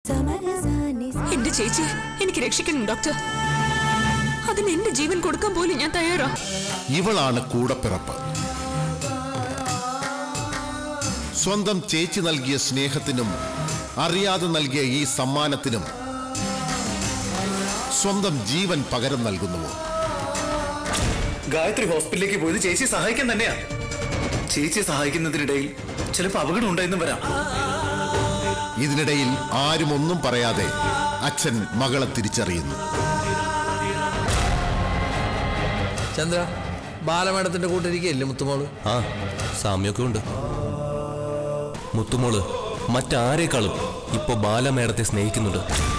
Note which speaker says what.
Speaker 1: എന്റെ ചേച്ചി എനിക്ക് രക്ഷിക്കണം ഡോക്ടർ അതിന് എന്റെ ജീവൻ കൊടുക്കാൻ പോലും ഞാൻ തയ്യാറാ
Speaker 2: ഇവളാണ് കൂടപ്പിറപ്പ് സ്വന്തം ചേച്ചി നൽകിയ സ്നേഹത്തിനും അറിയാതെ നൽകിയ ഈ സമ്മാനത്തിനും സ്വന്തം ജീവൻ പകരം നൽകുന്നുവോ
Speaker 3: ഗായത്രി ഹോസ്പിറ്റലിലേക്ക് പോയത് ചേച്ചിയെ സഹായിക്കാൻ തന്നെയാ ചേച്ചിയെ സഹായിക്കുന്നതിനിടയിൽ ചിലപ്പോൾ അപകടം ഉണ്ടായെന്നും വരാം
Speaker 2: ഇതിനിടയിൽ ആരും ഒന്നും പറയാതെ അച്ഛൻ മകളെ തിരിച്ചറിയുന്നു
Speaker 4: ചന്ദ്ര ബാലമേടത്തിന്റെ കൂട്ടിരിക്കല്ലേ മുത്തുമോള്
Speaker 5: ആ സാമ്യമൊക്കെ ഉണ്ട് മുത്തുമോള് മറ്റാരേക്കാളും ഇപ്പൊ ബാലമേടത്തെ സ്നേഹിക്കുന്നുണ്ട്